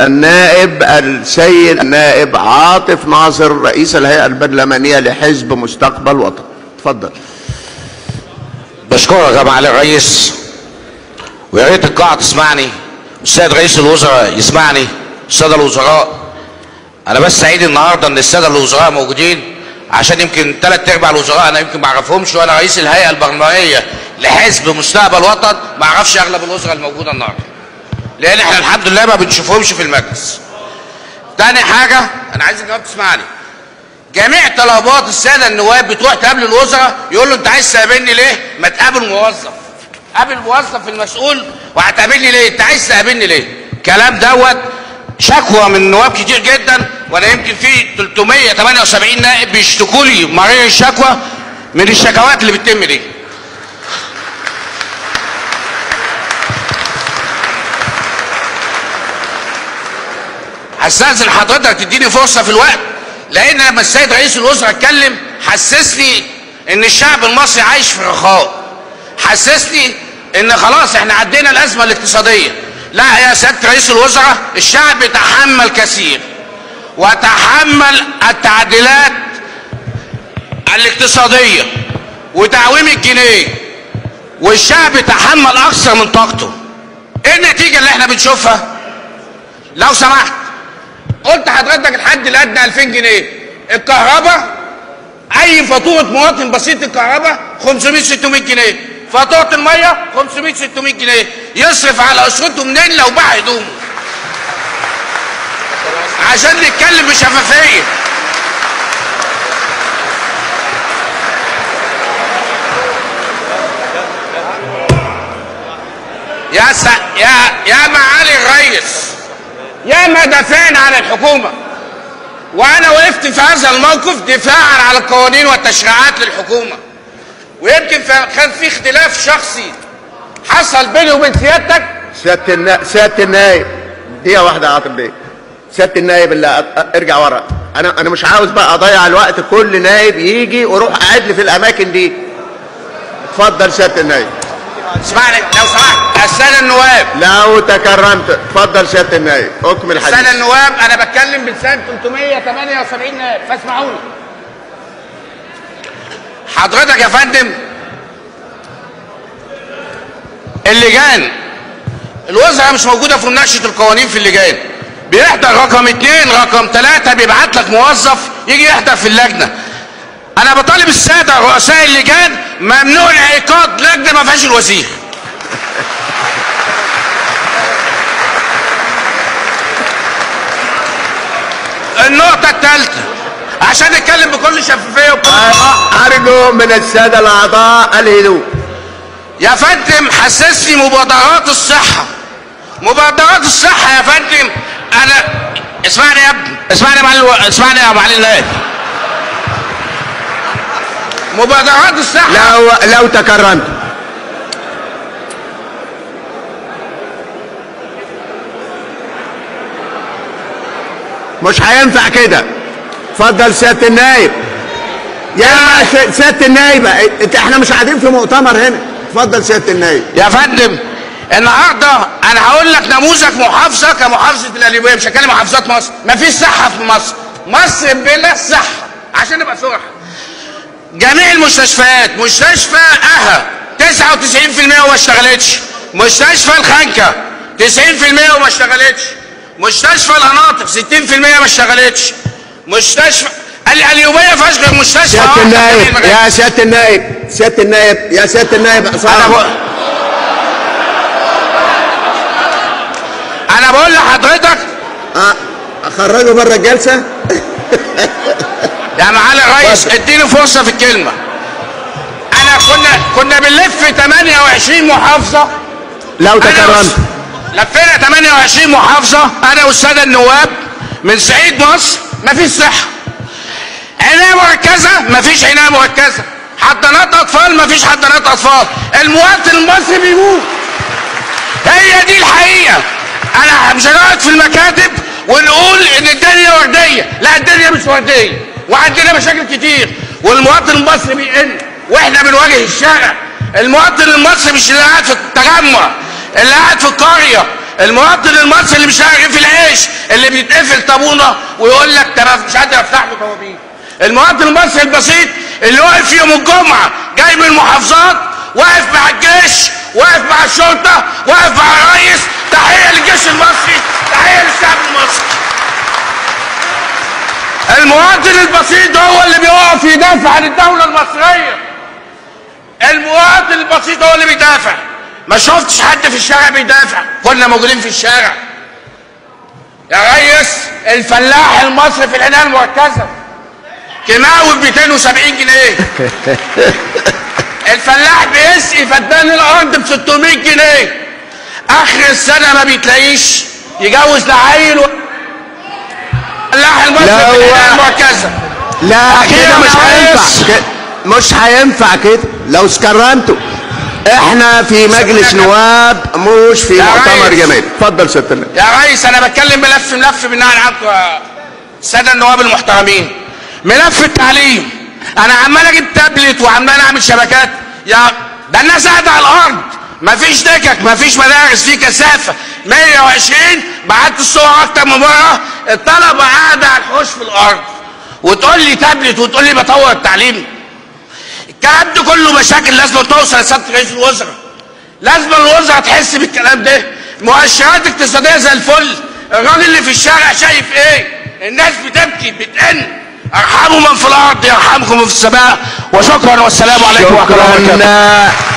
النائب السيد النائب عاطف ناصر رئيس الهيئة البرلمانية لحزب مستقبل وطن تفضل بشكرك يا معالي الرئيس ويا ريت القاعة تسمعني والسيد رئيس الوزراء يسمعني السادة الوزراء أنا بس سعيد النهارده إن السادة الوزراء موجودين عشان يمكن ثلاث أرباع الوزراء أنا يمكن ما أعرفهمش وأنا رئيس الهيئة البرلمانية لحزب مستقبل وطن ما أعرفش أغلب الوزراء الموجودة النهارده لأن إحنا الحمد لله ما بنشوفهمش في المجلس. تاني حاجة أنا عايز النواب تسمعني جميع طلبات الساده النواب بتروح تقابل الوزراء يقول له انت عايز تقابلني ليه؟ ما تقابل موظف. قابل موظف المسؤول وهتقابلني ليه؟ انت عايز تقابلني ليه؟ الكلام دوت شكوى من نواب كتير جدا وانا يمكن في 378 نائب بيشتكوا لي مرير الشكوى من الشكوات اللي بتتم دي. هستاذن حضرتك تديني فرصه في الوقت لان لما السيد رئيس الوزراء اتكلم حسسني ان الشعب المصري عايش في رخاء حسسني ان خلاص احنا عدينا الازمه الاقتصاديه لا يا سياده رئيس الوزراء الشعب تحمل كثير وتحمل التعديلات الاقتصاديه وتعويم الجنيه والشعب تحمل اكثر من طاقته ايه النتيجه اللي احنا بنشوفها لو سمحت قلت حضرتك الحد الادنى 2000 جنيه الكهرباء اي فاتوره مواطن بسيط الكهرباء 500 600 جنيه فاتوره الميه 500 600 جنيه يصرف على اسرته منين لو باع هدومه عشان نتكلم بشفافيه يا س... يا يا معالي الرئيس يا ما دافعنا عن الحكومه وانا وقفت في هذا الموقف دفاعا على القوانين والتشريعات للحكومه ويمكن ف- كان في اختلاف شخصي حصل بيني وبين سيادتك سيادة النا... سيادة النائب دقيقة واحدة يا عاطف بيه سيادة النائب اللي أ- أ- ارجع ورا انا انا مش عاوز بقى اضيع الوقت كل نائب يجي ويروح قاعد لي في الاماكن دي اتفضل سيادة النائب اسمعني لو سمحت الساده النواب لو تكرمت اتفضل سيادة النائب اكمل الساده الحديث النواب انا بتكلم بلسان 378 نائب فاسمعوني حضرتك يا فندم اللجان الوزراء مش موجوده في مناقشه القوانين في اللجان بيحضر رقم اثنين رقم ثلاثة بيبعت لك موظف يجي يحضر في اللجنة انا بطالب السادة رؤساء اللجان ممنوع انعقاد لجنة ما فيهاش الوزير النقطة الثالثة عشان نتكلم بكل شفافية وبكل صراحة ارجو من السادة الاعضاء الهدوء يا فندم حسسني مبادرات الصحة مبادرات الصحة يا فندم أنا اسمعني يا ابني اسمعني يا معلم اسمعني يا معلم النائب مبادرات الصحة لو لو تكرمت مش هينفع كده اتفضل سياده النائب يا س- سياده النائب انت احنا مش قاعدين في مؤتمر هنا اتفضل سياده النائب يا فندم النهارده انا هقول لك نموذج محافظه كمحافظه القليوبيه مش هتكلم محافظات مصر مفيش صحه في مصر مصر بلا صحه عشان نبقى صراحه جميع المستشفيات مستشفى اها 99% وما اشتغلتش مستشفى الخنكه 90% وما اشتغلتش مستشفى القناطر 60% ما اشتغلتش مستشفى القليوبيه فيهاش غير مستشفى سياده واحدة النائب في يا سياده النائب سياده النائب يا سياده النائب انا عصام بقول انا بقول لحضرتك أه، اخرجه بره الجلسه يا معالي الرئيس اتفضل. اديني فرصه في الكلمه انا كنا كنا بنلف 28 محافظه لو أنا تكرمت وس- لفينا 28 محافظه انا والساده النواب من صعيد مصر مفيش صحه عنايه مركزه مفيش عنايه مركزه حضانات اطفال مفيش حضانات اطفال المواطن المصري بيموت هي دي الحقيقه انا مش هنقعد في المكاتب ونقول ان الدنيا ورديه لا الدنيا مش ورديه وعندنا مشاكل كتير والمواطن المصري بيقل واحنا بنواجه الشارع المواطن المصري مش اللي قاعد في التجمع اللي قاعد في القريه المواطن المصري اللي مش لاقي رغيف العيش اللي بيتقفل طابونه ويقول لك ده أنا مش قادر افتح له طوابير المواطن المصري البسيط اللي واقف يوم الجمعه جاي من المحافظات واقف مع الجيش واقف مع الشرطه واقف مع الرئيس تحيه للجيش المصري تحيه للشعب المصري المواطن البسيط هو اللي بيقف يدافع عن الدوله المصريه المواطن البسيط هو اللي بيدافع ما شفتش حد في الشارع بيدافع كنا موجودين في الشارع يا ريس الفلاح المصري في العنايه المركزه كيماوي ب 270 جنيه الفلاح بيسقي فدان الارض ب 600 جنيه اخر السنه ما بيتلاقيش يجوز لعيل و... الفلاح المصري لا في هو- العنايه المركزه لا أخيراً كده مش يا هينفع ريس. كده- مش هينفع كده لو سكرمتوا احنا في مجلس نواب مش في يا مؤتمر ريس. جماهيري اتفضل ست النبي يا ريس انا بتكلم ملف ملف بالنهار عنكم يا الساده النواب المحترمين ملف التعليم انا عمال اجيب تابلت وعمال اعمل شبكات يا ده الناس قاعده على الارض مفيش دكك مفيش مدارس في كثافه 120 بعت الصور اكتر من مره الطلبه قاعده على الحوش في الارض وتقول لي تابلت وتقول لي بطور التعليم الكلام ده كله مشاكل لازم توصل لسياده رئيس الوزراء لازم الوزراء تحس بالكلام ده مؤشرات اقتصاديه زي الفل الراجل اللي في الشارع شايف ايه الناس بتبكي بتئن ارحموا من في الارض يرحمكم من في السماء وشكرا والسلام عليكم ورحمه الله وبركاته شكرا